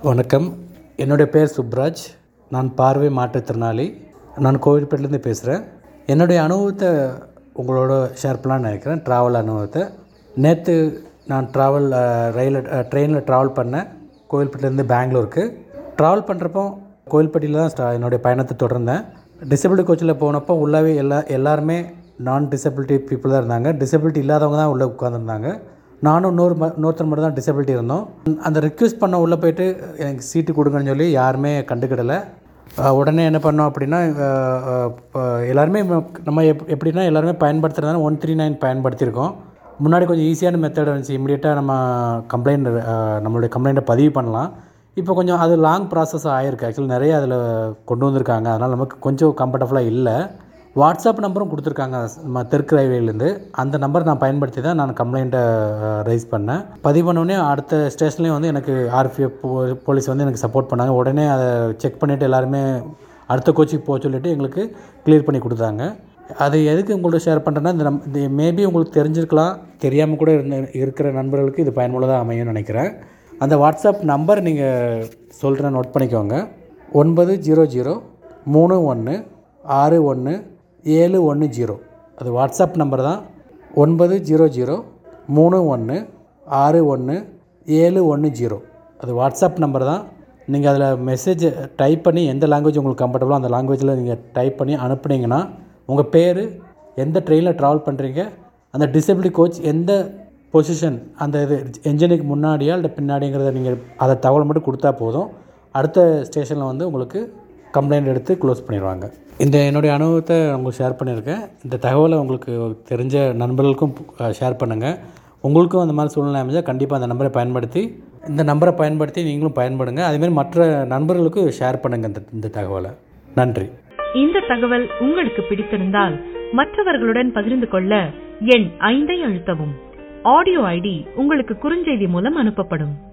வணக்கம் என்னுடைய பேர் சுப்ராஜ் நான் பார்வை மாற்றுத்திறனாளி நான் கோவில்பேட்டிலேருந்து பேசுகிறேன் என்னுடைய அனுபவத்தை உங்களோட ஷேர் பண்ணலான்னு நினைக்கிறேன் ட்ராவல் அனுபவத்தை நேற்று நான் ட்ராவல் ரயில் ட்ரெயினில் ட்ராவல் பண்ணேன் கோவில்பேட்டிலேருந்து பெங்களூருக்கு ட்ராவல் பண்ணுறப்போ கோவில்பட்டியில் தான் ஸ்டா என்னுடைய பயணத்தை தொடர்ந்தேன் டிசபிலிட்டி கோச்சில் போனப்போ உள்ளவே எல்லா எல்லாருமே நான் டிசபிலிட்டி பீப்புள் தான் இருந்தாங்க டிசபிலிட்டி இல்லாதவங்க தான் உள்ளே உட்காந்துருந்தாங்க நானும் இன்னொரு ம இன்னொருத்தர் மட்டும் தான் டிசபிலிட்டி இருந்தோம் அந்த ரிக்வெஸ்ட் பண்ண உள்ளே போயிட்டு எனக்கு சீட்டு கொடுங்கன்னு சொல்லி யாருமே கண்டுக்கிடலை அஹ் உடனே என்ன பண்ணோம் அப்படின்னா அஹ் அஹ் இப்போ எல்லாருமே ம- நம்ம எப் எப்படின்னா எல்லாருமே பயன்படுத்துறதுனால ஒன் த்ரீ நைன் பயன்படுத்தியிருக்கோம் முன்னாடி கொஞ்சம் ஈஸியான மெத்தட் இருந்துச்சு இமீடியட்டாக நம்ம கம்ப்ளைண்ட் நம்மளுடைய கம்ப்ளைண்ட்டை பதிவு பண்ணலாம் இப்போ கொஞ்சம் அது லாங் ப்ராசஸ் ஆகிருக்கு ஆக்சுவலி நிறைய அதில் கொண்டு வந்திருக்காங்க அதனால் நமக்கு கொஞ்சம் கம்ஃபர்டபுளாக இல்லை வாட்ஸ்அப் நம்பரும் கொடுத்துருக்காங்க நம்ம தெற்கு ரயில்வேலேருந்து அந்த நம்பர் நான் பயன்படுத்தி தான் நான் கம்ப்ளைண்ட்டை ரைஸ் பண்ணேன் பதிவு பண்ணோடனே அடுத்த ஸ்டேஷன்லேயும் வந்து எனக்கு ஆர்பிஎஃப் போலீஸ் வந்து எனக்கு சப்போர்ட் பண்ணாங்க உடனே அதை செக் பண்ணிவிட்டு எல்லாருமே அடுத்த கோச்சிக்கு போக சொல்லிட்டு எங்களுக்கு கிளியர் பண்ணி கொடுத்தாங்க அது எதுக்கு உங்கள்ட்ட ஷேர் பண்ணுறேன்னா இந்த நம் இந்த மேபி உங்களுக்கு தெரிஞ்சிருக்கலாம் தெரியாமல் கூட இருந்த இருக்கிற நண்பர்களுக்கு இது பயனுள்ளதாக அமையும்னு நினைக்கிறேன் அந்த வாட்ஸ்அப் நம்பர் நீங்கள் சொல்கிறேன் நோட் பண்ணிக்கோங்க ஒன்பது ஜீரோ ஜீரோ மூணு ஒன்று ஆறு ஒன்று ஏழு ஒன்று ஜீரோ அது வாட்ஸ்அப் நம்பர் தான் ஒன்பது ஜீரோ ஜீரோ மூணு ஒன்று ஆறு ஒன்று ஏழு ஒன்று ஜீரோ அது வாட்ஸ்அப் நம்பர் தான் நீங்கள் அதில் மெசேஜ் டைப் பண்ணி எந்த லாங்குவேஜ் உங்களுக்கு கம்ஃபர்டபுளோ அந்த லாங்குவேஜில் நீங்கள் டைப் பண்ணி அனுப்புனீங்கன்னா உங்கள் பேர் எந்த ட்ரெயினில் ட்ராவல் பண்ணுறீங்க அந்த டிசபிலிட்டி கோச் எந்த பொசிஷன் அந்த இது என்ஜினுக்கு முன்னாடியா இல்லை பின்னாடிங்கிறத நீங்கள் அதை தகவல் மட்டும் கொடுத்தா போதும் அடுத்த ஸ்டேஷனில் வந்து உங்களுக்கு கம்ப்ளைண்ட் எடுத்து க்ளோஸ் பண்ணிடுவாங்க இந்த என்னுடைய அனுபவத்தை உங்களுக்கு ஷேர் பண்ணியிருக்கேன் இந்த தகவலை உங்களுக்கு தெரிஞ்ச நண்பர்களுக்கும் ஷேர் பண்ணுங்கள் உங்களுக்கும் அந்த மாதிரி சூழ்நிலை அமைஞ்சால் கண்டிப்பாக அந்த நம்பரை பயன்படுத்தி இந்த நம்பரை பயன்படுத்தி நீங்களும் பயன்படுங்க அதேமாதிரி மற்ற நண்பர்களுக்கும் ஷேர் பண்ணுங்கள் இந்த இந்த தகவலை நன்றி இந்த தகவல் உங்களுக்கு பிடித்திருந்தால் மற்றவர்களுடன் பகிர்ந்து கொள்ள எண் ஐந்தை அழுத்தவும் ஆடியோ ஐடி உங்களுக்கு குறுஞ்செய்தி மூலம் அனுப்பப்படும்